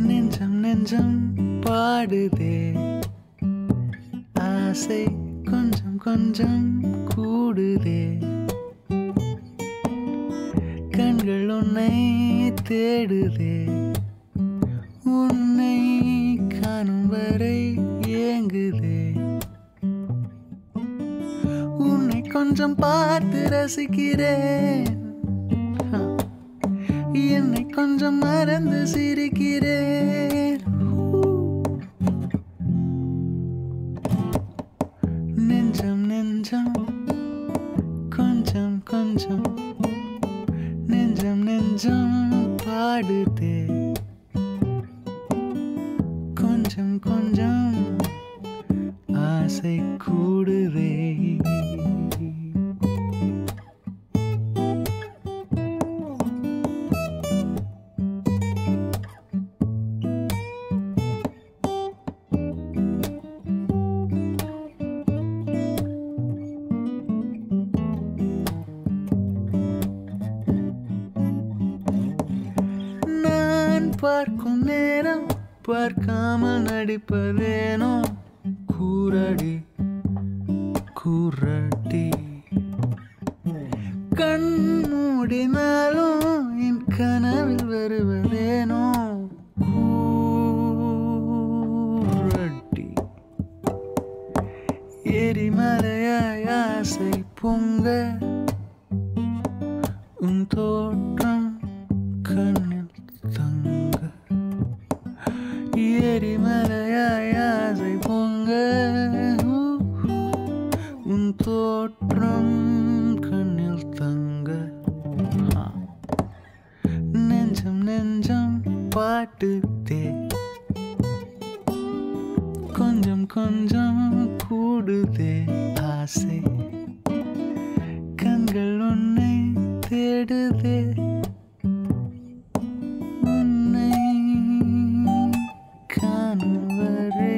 நெஞ்சம் நெஞ்சம் பாடுதே ஆசை கொஞ்சம் கொஞ்சம் கூடுதே கண்கள் உன்னை தேடுதே உன்னை காணும் வரை ஏங்குதே உன்னை கொஞ்சம் பார்த்து ரசிக்கிறேன் ஆ. என்னை கொஞ்சம் மறந்து சிரிக்கிறேன் நெஞ்சம் நெஞ்சம் கொஞ்சம் கொஞ்சம் நெஞ்சம் நெஞ்சம் பாடுதே கொஞ்சம் கொஞ்சம் ஆசை கூடுதே நான் பார்க்கும் நேரம் பார்க்காமல் நடிப்பதேனோ கூரடி கூரடி கண் மூடினாலும் என் கனவில் வருவதேனோ கூரடி எரிமலையாய் ஆசை பொங்க உன் தோற்றம் கண்ணில் தங்க எரிமலையாய் ஆசை பொங்க உன் தோற்றம் கண்ணில் தங்க ஆ. நெஞ்சம் நெஞ்சம் பாட்டுத்தே கொஞ்சம் கொஞ்சம் கூடுதே ஆசை கண்கள் உன்னை தேடுதே உன்னை காணும் வரை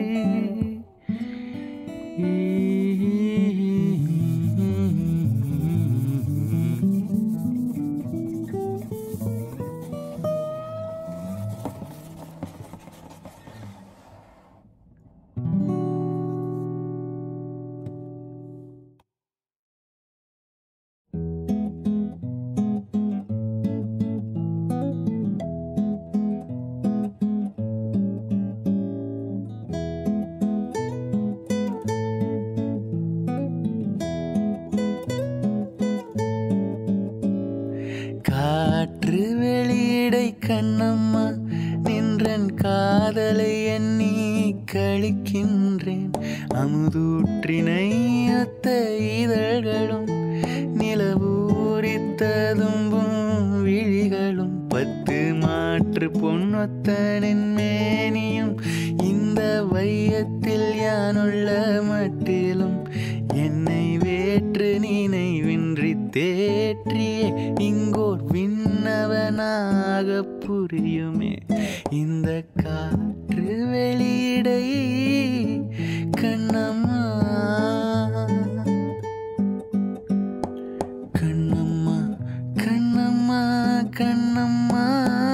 காற்று வெளியிடை கண்ணம்மா நின்றன் காதலை எண்ணி கழிக்கின்றேன் அமுதூற்றினை அத்த இதழ்களும் நிலவூரித்ததும்பும் விழிகளும் பத்து மாற்று பொன்னொத்தனின் மேனியும் இந்த வையத்தில் யானுள்ள மட்டிலும் என்னை வேற்று நினைவின்றி தேற்றியே இங்கோர் விண்ணவனாக புரியுமே இந்த காற்று வெளியிடை கண்ணம்மா கண்ணம்மா கண்ணம்மா கண்ணம்மா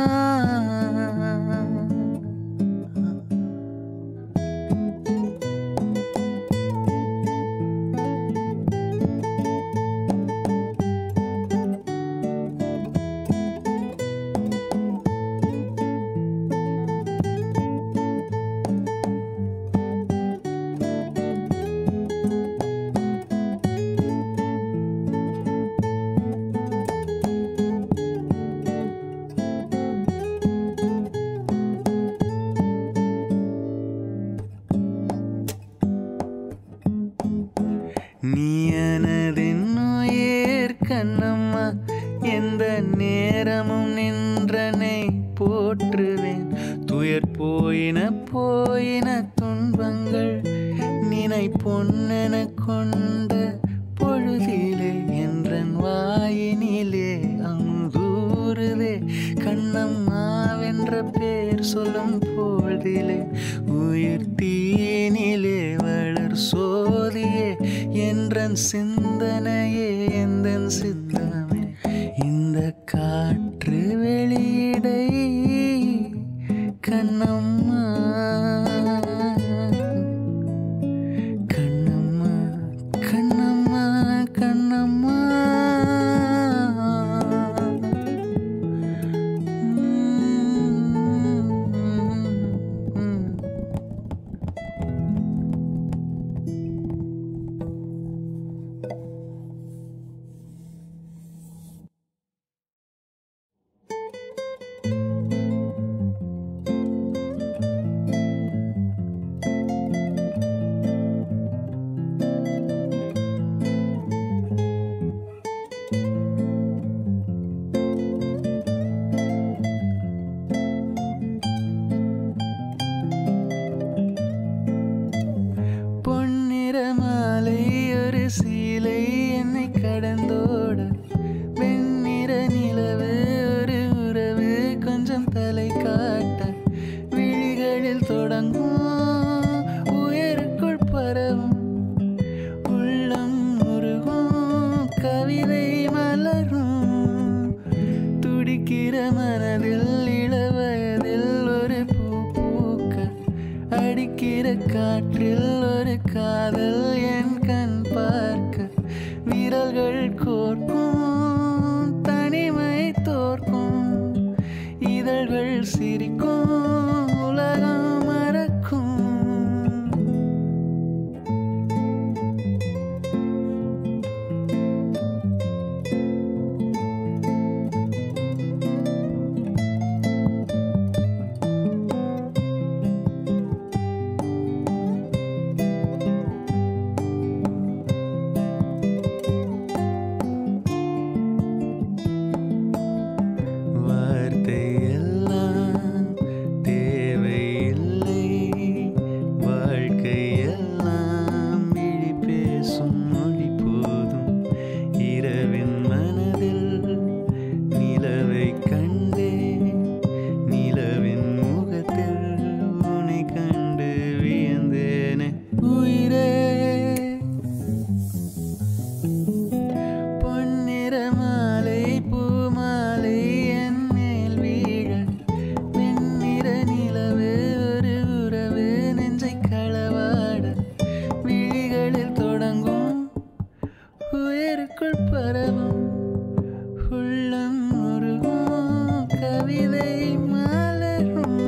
நீ எனதென்னுயிர் கண்ணம்மா எந்த நேரமும் நின்றனை போற்றுவேன் துயர் போயின போயின துன்பங்கள் நினை பொன்னென கொண்ட பொழுதிலே என்றன் வாயினிலே அமுதூறுதே கண்ணம்மாவென்ற பேர் சொல்லும் பொழுதிலே உயிர் தீனிலே வளர் சோதியே என்றன் சிந்தனையே எந்தன் சித்தமே இந்த காற்று வெளியிடை கண்ணம்மா கண்ணம்மா கண்ணம்மா கண்ணம்மா ம் பொன்னிற மாலை ஒரு சீலை என்னை கடந்தோட வெண்ணிற நிலவு ஒரு உறவு கொஞ்சம் தலை காட்ட விழிகளில் தொடங்கும் உயருக்குள் பரவும் உள்ளம் உருகும் கவிதை மலரும் துடிக்கிற மனதில் இளவயதில் ஒரு பூ பூக்க அடிக்கிற காற்றில் ஒரு காதல் என் கண் பார்க்க விரல்கள் கோர்க்கும் தனிமை தோற்கும் இதழ்கள் சிரிக்கும் உலகம் மறக்கும் வார்த்தை எல்லாம் தேவையில்லை வாழ்க்கை எல்லாம் விழி பேசும் மொழி போதும் இரவின் மனதில் நிலவை கண்டே நிலவின் முகத்தில் உன்னை கண்டு வியந்தேனே உயிரே பொன்னிற மாலை பூமாலை என் மேல் வீழ வெண்ணிற நிலவு ஒரு உறவு நெஞ்சை களவாட விழிகளில் தொடங்கும் உயருக்குள் பரவும் உள்ளம் உருகும் கவிதை மலரும்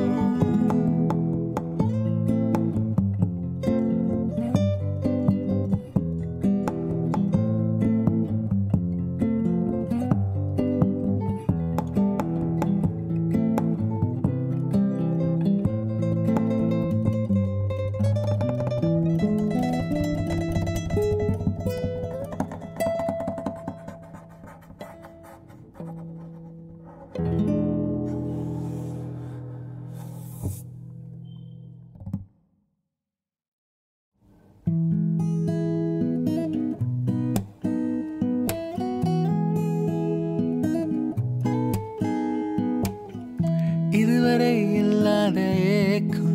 இதுவரை இல்லாத ஏக்கம்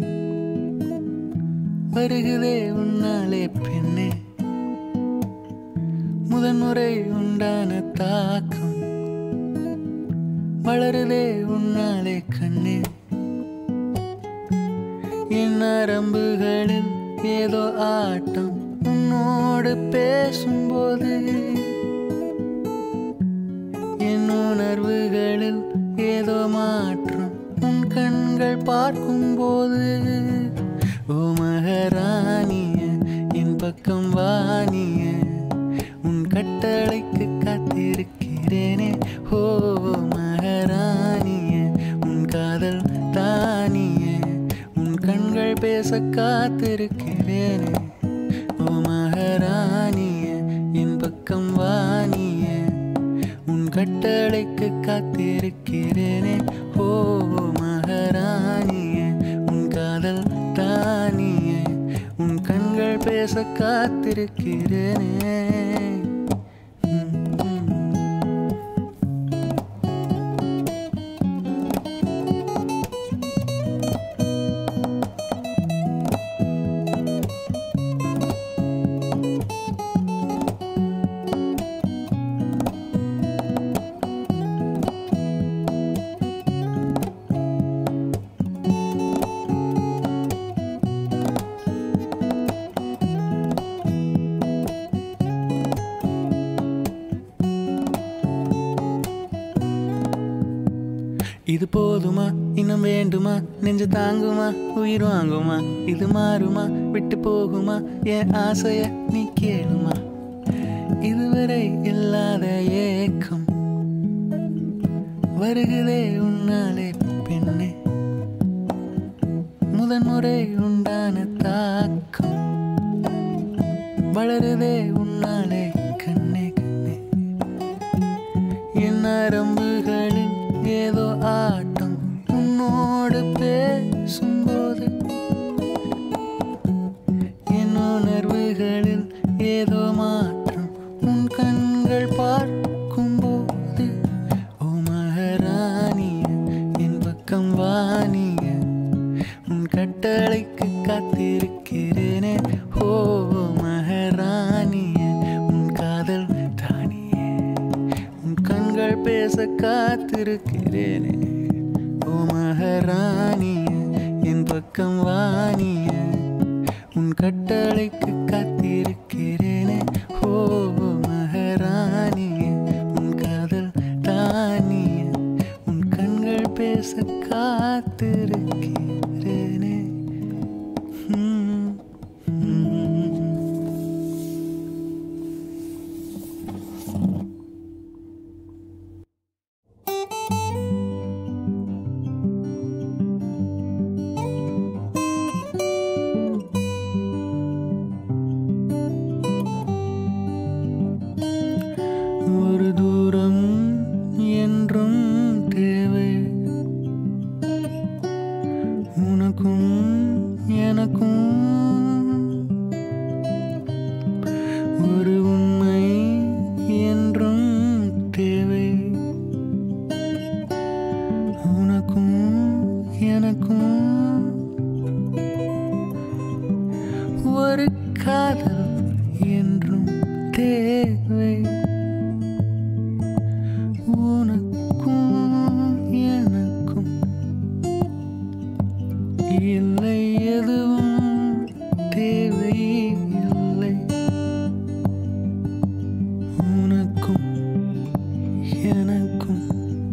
வருகுதே உன்னாலே பெண்ணே முதன்முறை உண்டான தாக்கம் வளருதே உன்னாலே கண்ணே என் நரம்புகளில் ஏதோ ஆட்டம் உன்னோடு பேசும்போது என் உணர்வுகளில் ஏதோ மாற்றம் உன் கண்கள் பார்க்கும்போது ஓ மகராணிய என் பக்கம் வாணிய உன் கட்டளைக்கு காத்திருக்கிறேனே ஓ மகராணிய உன் காதல் தானிய உன் கண்கள் பேச காத்திருக்கிறேனே ஓ மகராணிய என் பக்கம் வாணிய உன் கட்டளைக்கு காத்திருக்கிறேனே ஓ மகாராணியே உன் காதல் தானியே உன் கண்கள் பேச காத்திருக்கிறேனே ம், ம். இது போதுமா இன்னும் வேண்டுமா நெஞ்சு தாங்குமா உயிர் வாங்குமா இது மாறுமா விட்டு போகுமா என் ஆசைய நீ கேளுமா இதுவரை இல்லாத ஏக்கம் வருகிறே உன்னாலே பெண்ணே முதன்முறை உண்டான தாக்கம் வளருதே உன்னாலே கண்ணே கண்ணே என் நரம்புகளில் ஏதோ ஆட்டம் உன்னோடு பேசும்போது என் உணர்வுகளில் ஏதோ மாற்றம் உன் கண்கள் பார்க்கும்போது ஓ மகாராணிய என் பக்கம் வாணிய உன் கட்டளைக்கு காத்திருக்கிறேனே ஓ மகாராணிய உன் காதல் தானியே உன் கண்கள் பேச காத்திருக்கிறேனே ஓ மகாராணிய என் பக்கம் வாணிய உன் கட்டளைக்கு காத்திருக்கிறேனே ஓ மகாராணிய உன் காதல் தானிய உன் கண்கள் பேச காத்திருக்கிறேனே ம், ம். ஒரு தூரம் என்றும் தேவை உனக்கும் எனக்கும் ஒரு உண்மை என்றும் தேவை உனக்கும் எனக்கும் ஒரு காதல் என்றும் தேவை உனக்கும் எனக்கும் இல்லை எதுவும் தேவை இல்லை உனக்கும் எனக்கும்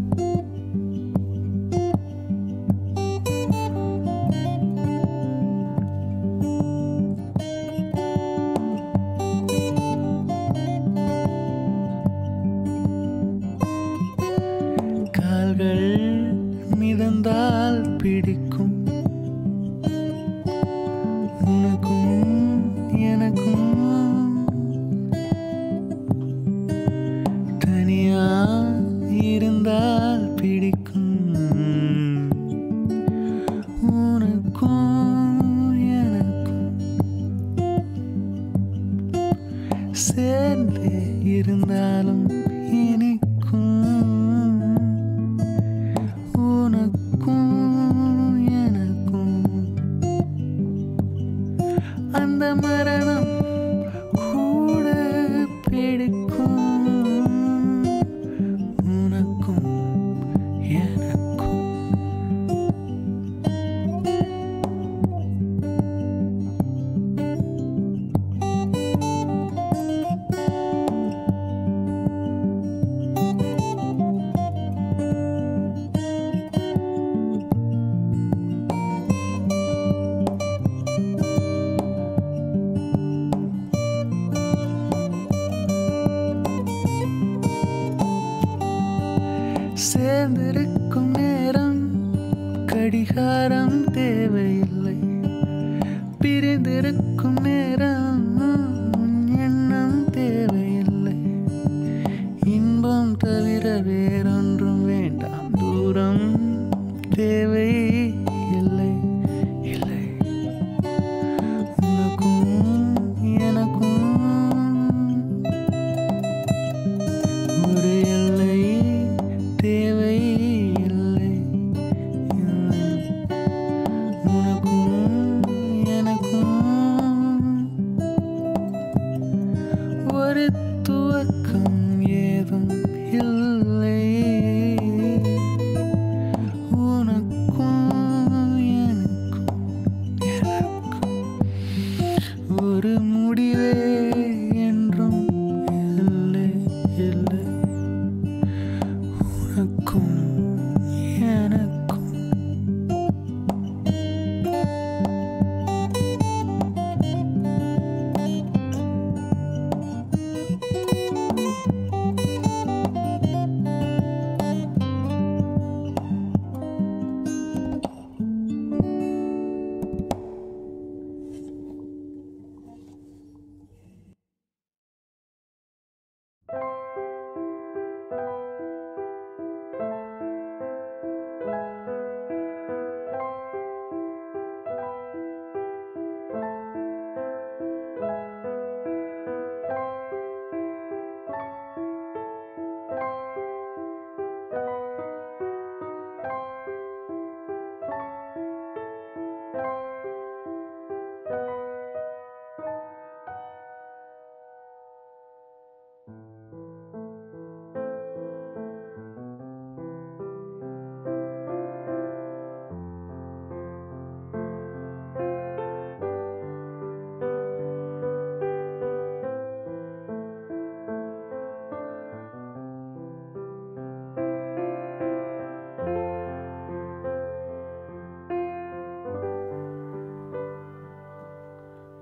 கால்கள் மிதந்தால் பிடிக்கும் உனக்கும் எனக்கும் தனியா இருந்தால் பிடிக்கும் உனக்கும் எனக்கும் சேர்ந்து இருந்தாலும் இனிக்கும் உனக்கும் எனக்கும் அந்த மரணம் கூட பிடிக்கும் உனக்கும் எனக்கும் சேர்ந்திருக்கும் நேரம் கடிகாரம் தேவையில்லை பிரிந்திருக்கும் நேரம் உன் எண்ணம் தேவையில்லை இன்பம் தவிர வேறொன்றும் வேண்டாம் தூரம் தேவை இல்லை இல்லை உனக்கும் எனக்கும் ஒரு எல்லை தேவை இல்லை இல்லை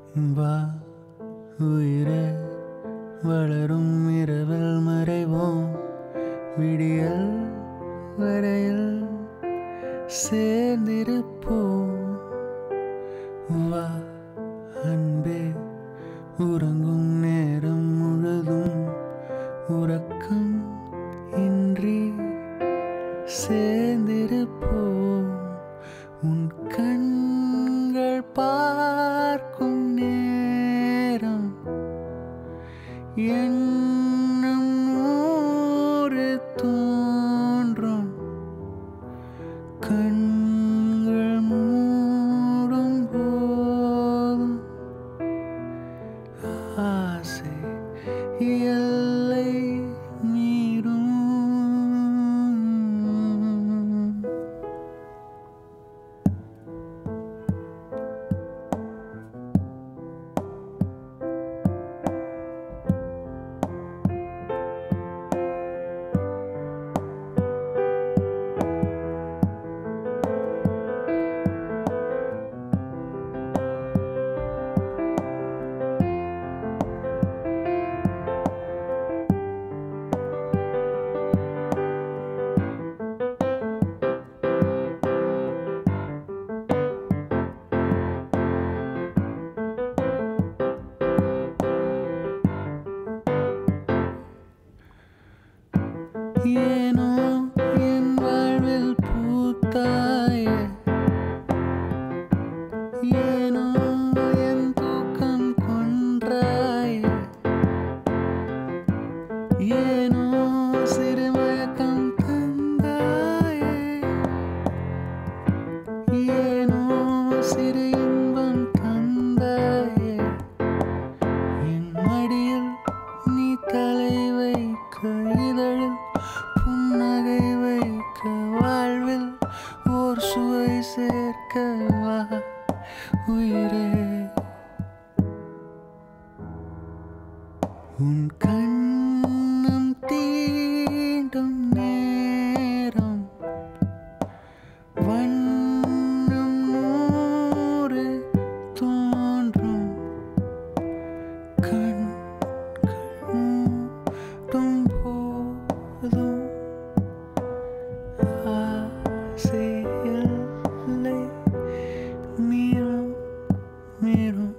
வா உயிரே வளரும் இரவில் மறைவோம் விடியல் வரையில் சேர்ந்திருப்போம் வா அன்பே உறங்கும் நேரம் முழுதும் உறக்கம் இன்றி சேர்ந்திருப்போம் உன் கண்கள் பார்க்கும் நேரம் எண்ணம் நூறு தோன்றும் கண்கள் மூடும் போதும் ஆசை எல்லை மீறும் ஏனோ என் வாழ்வில் பூத்தாயே ஏனோ என் தூக்கம் கொன்றாயே ஏனோ சிறுமயக்கம் தந்தாயே ஏனோ சிறு இன்பம் தந்தாயே என் மடியில் நீ தலை வைக்க இதழில் புன்னகை வைக்க வாழ்வில் ஓர் சுவை சேர்க்க வா உயிரே உன் கண்ணம் தீண்டும் நேரம் வண்ணம் நூறு தோன்றும் கண் கண்ணும் போதும் ஆசை எல்லை மீறும் மீறும்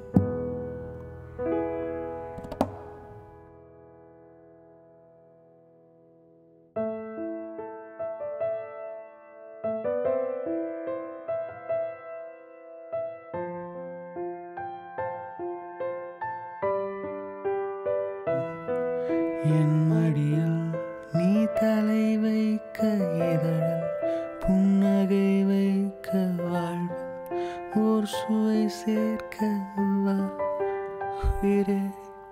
என் மடியில் நீ தலை வைக்க இதழில் புன்னகை வைக்க வாழ்வில் ஓர் சுவை சேர்க்க வா உயிரே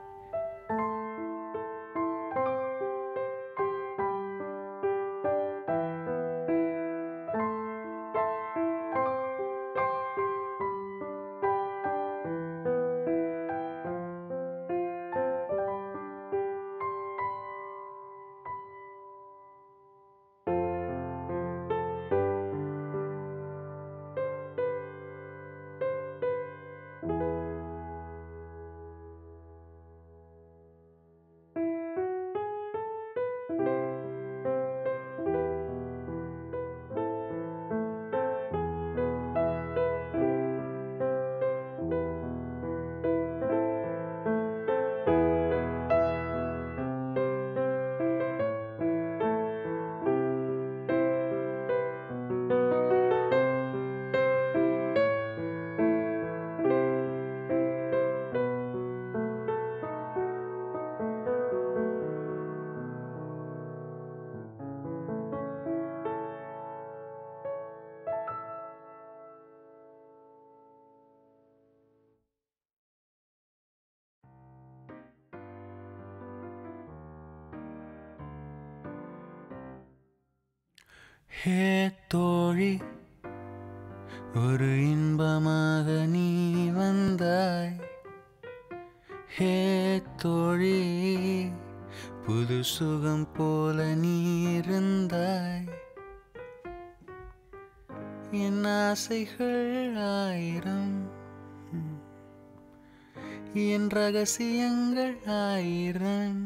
ஹே தோழி ஒரு இன்பமாக நீ வந்தாய் ஹே தோழி புது சுகம் போல நீ இருந்தாய் என் ஆசைகள் ஆயிரம் என் ரகசியங்கள் ஆயிரம்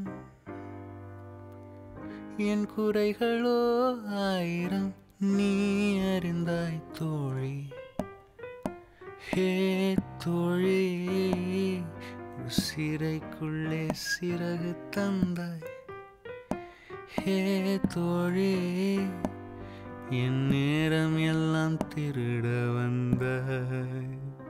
என் குறைகளோ ஆயிரம் நீ அறிந்தாய் தோழி ஹே தோழி ஒரு சிறைக்குள்ளே சிறகு தந்தாய் ஹே தோழி என் நேரம் எல்லாம் திருட வந்தாய்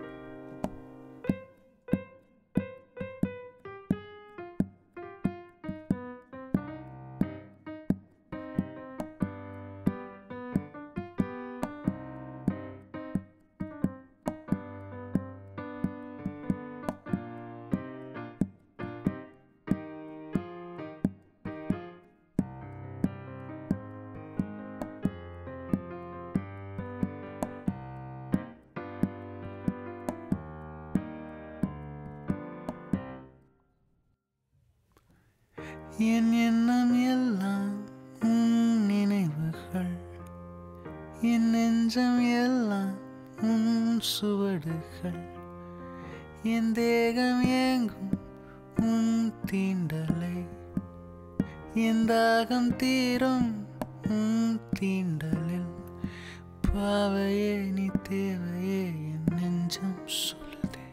என் எண்ணம் எல்லாம் உன் நினைவுகள் என் நெஞ்சம் எல்லாம் உன் சுவடுகள் என் தேகம் ஏங்கும் உன் தீண்டலை என் தாகம் தீரும் உன் தீண்டலில் பாவையே நீ தேவையே என் நெஞ்சம் சொல்லுதே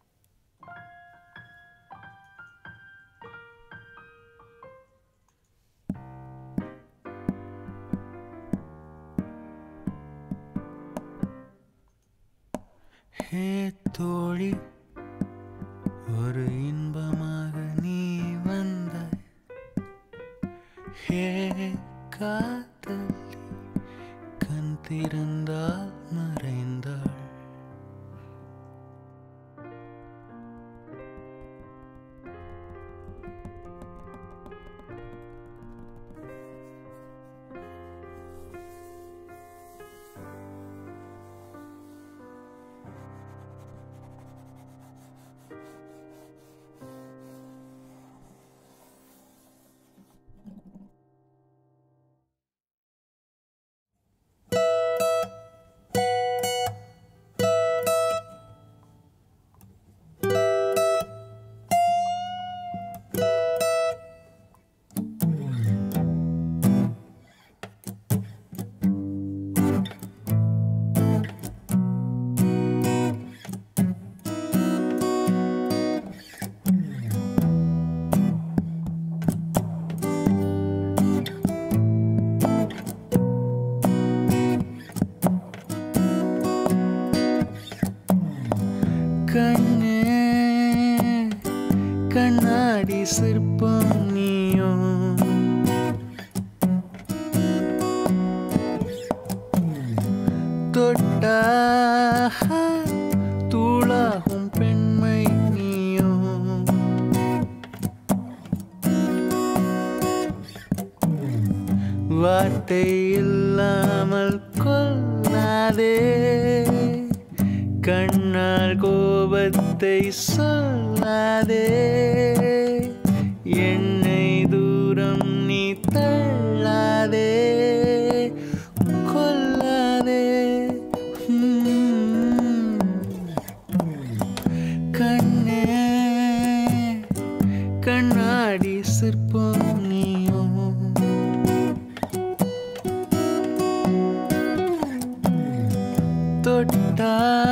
ஹே தோழி ஒரு இன்பமாக நீ வந்தாய் ஹே காதலி கண் திறந்தால் மறைந்தாள் கண்ணே கண்ணாடி சிற்பம் நீயும் தொட்டா தூளாகும் பெண்மை நீயும் வார்த்தை இல்லாமல் கொல்லாதே கண்ணால் கோபத்தை சொல்லாதே என்னை தூரம் நீ தள்ளாதே கொல்லாதே உம். கண்ணே கண்ணாடி சிற்பம் நீயும் தொட்டா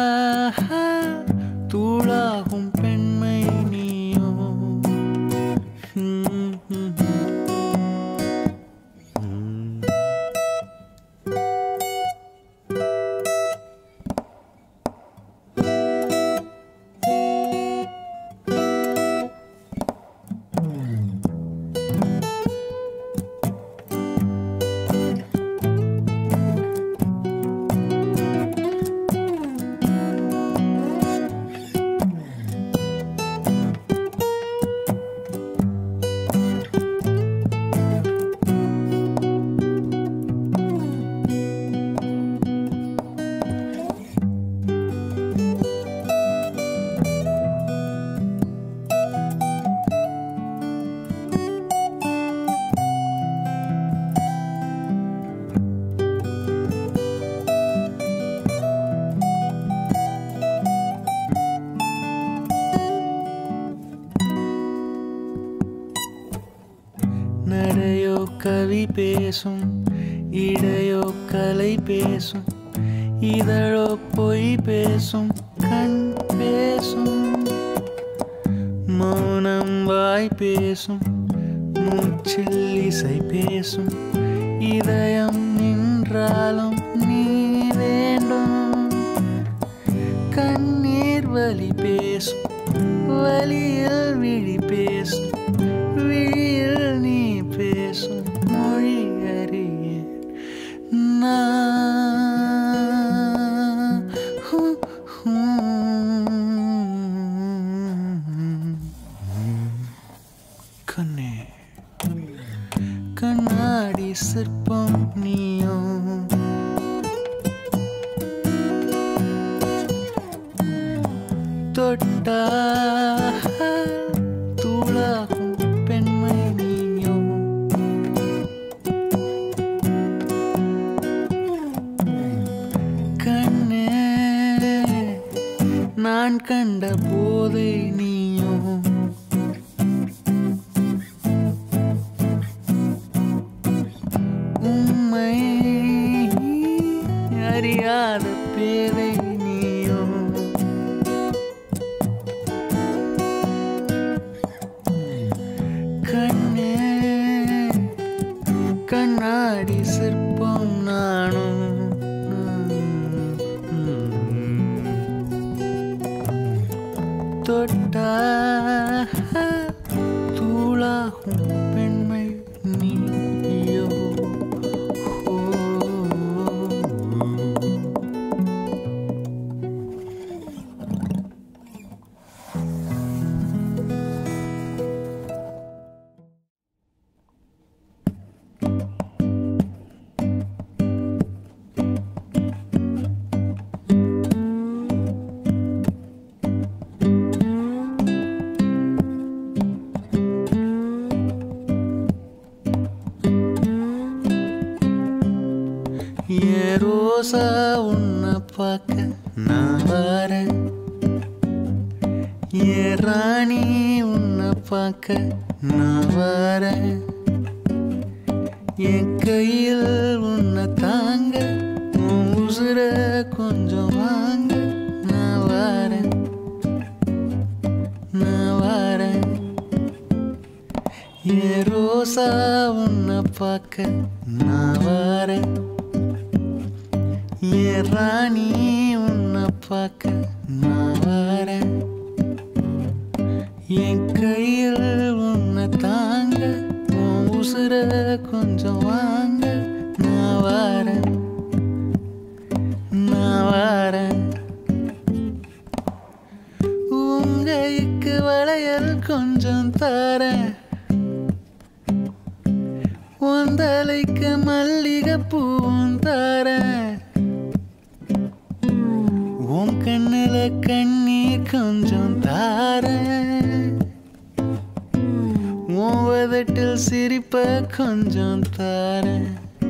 தூளாகும் பெண்மை நீயோ ம், ம், ம். கவி பேசும் இடையோ கலை பேசும் இதழோ பொய் பேசும் கண் பேசும் மௌனம் வாய் பேசும் மூச்சில் இசை பேசும் இதயம் நின்றாலும் நீ வேண்டும் கண்ணீர் வலி பேசும் வலியில் விழி பேசும் விழியில் நீ பேசும் மொழி அறிய நான் ஹூ, ஹூ. கண்ணே கண்ணாடி சிற்பம் நீயும் தொட்டா தூளாகும் பெண்மை நீயும் கண்ணே நான் கண்ட போதை நீயும் உம்மை அறியாத பேரை நீயும் கண்ணே கண்ணாடி சிற்பம் நானும் தொட்டா தூளாகும் பெண்மை நீயோ ஓ. ஏ ரோசா உன்னை பார்க்க நான் வரேன் ஏ ராணி உன்னை பார்க்க நான் வரேன் என் கையில் உன்னை தாங்க உன் உசுர கொஞ்சம் வாங்க நான் வரேன் நான் வரேன் ஏ ரோசா உன்னை பார்க்க நான் வரேன் ஏ ராணி உன்னை பார்க்க நான் வரேன் என் கையில் உன்னை தாங்க உன் உசுர கொஞ்சம் வாங்க நான் வரேன் நான் வரேன் உங்கைக்கு வளையல் கொஞ்சம் தரேன் உந்தலைக்கு மல்லிகை பூவும் தரேன் உன் கண்ணுல கண்ணீர் கொஞ்சம் தாரேன் உன் உதட்டில் சிரிப்ப கொஞ்சம் தாரேன்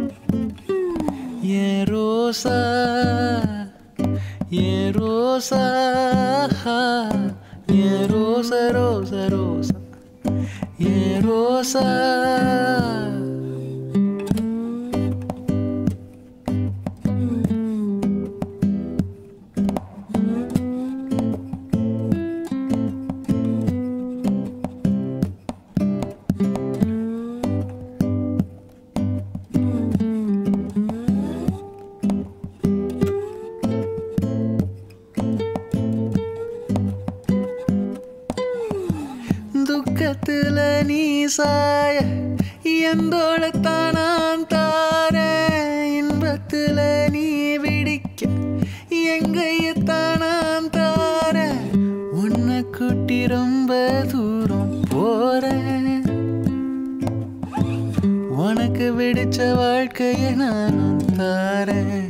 ஏன் ரோசா ஏன் ரோசா ஏன் ரோசா ரோசா ரோசா ஏன் ரோசா துக்கத்துல நீ சாய எந்தோளத்தான் நான் தாரேன் இன்பத்துல நீ விடிக்க எங்கையத்தான் நான் தாரேன் உன்னை கூட்டி ரொம்ப தூரம் போறேன் உனக்கு பிடிச்ச வாழ்க்கைய நானும் தாரேன்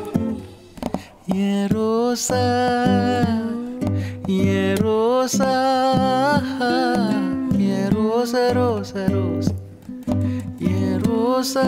ஏன் ரோசா ஏன் ரோசா ஏன் ரோசா ரோசா ரோசா ஏன் ரோசா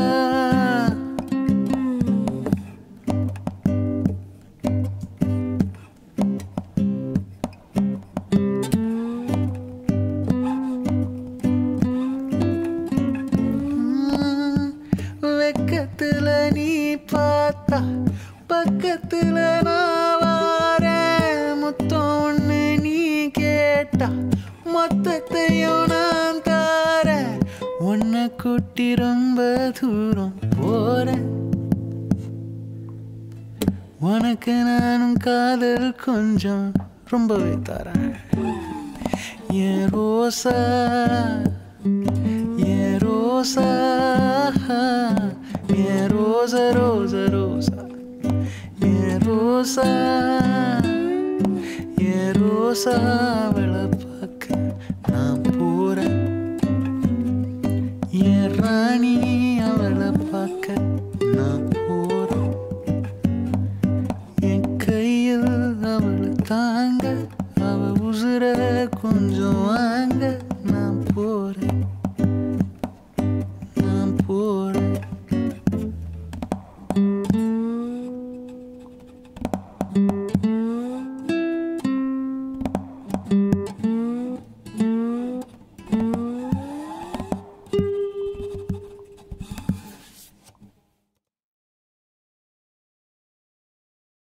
கூட்டி ரொம்ப தூரம் போறேன் உனக்கு நானும் காதல் கொஞ்சம் ரொம்பவே தரேன் என் ரோசா என் ரோசா என் ரோசா ரோசா ரோசா என் ரோசா என் ரோசா அவளை பார்க்க நான் போறேன் என் ராணி அவளை பார்க்க நான் போறேன் என் கையில் அவளை தாங்க அவ உசுர கொஞ்சம்